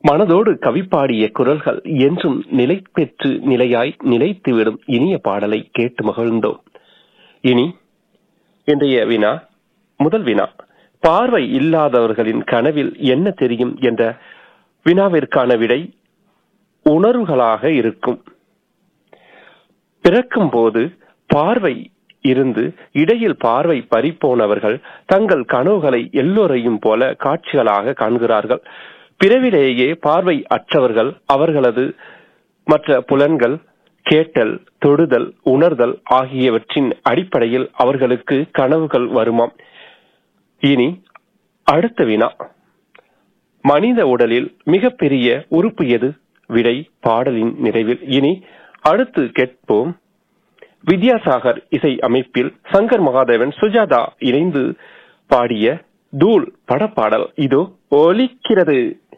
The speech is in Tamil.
மனதோடு கவி பாடிய குரல்கள் என்றும் நிலை பெற்று நிலையாய் நிலைத்துவிடும் இனிய பாடலை கேட்டு மகிழ்ந்தோம் இனி இன்றைய வினா முதல் வினா பார்வை இல்லாதவர்களின் கனவில் என்ன தெரியும் என்ற வினாவிற்கான விடை உணர்வுகளாக இருக்கும் பிறக்கும் போது பார்வை இருந்து இடையில் பார்வை பறிப்போனவர்கள் தங்கள் கனவுகளை எல்லோரையும் போல காட்சிகளாக காண்கிறார்கள் பிறவிலேயே பார்வை அற்றவர்கள் அவர்களது மற்ற புலன்கள் கேட்டல் தொடுதல் உணர்தல் ஆகியவற்றின் அடிப்படையில் அவர்களுக்கு கனவுகள் வருமாம் இனி அடுத்த வினா மனித உடலில் மிகப்பெரிய உறுப்பு எது விடை பாடலின் நிறைவில் இனி அடுத்து கேட்போம் வித்யாசாகர் இசை அமைப்பில் சங்கர் மகாதேவன் சுஜாதா இணைந்து பாடிய தூள் படப்பாடல் இதோ ஒலிக்கிறது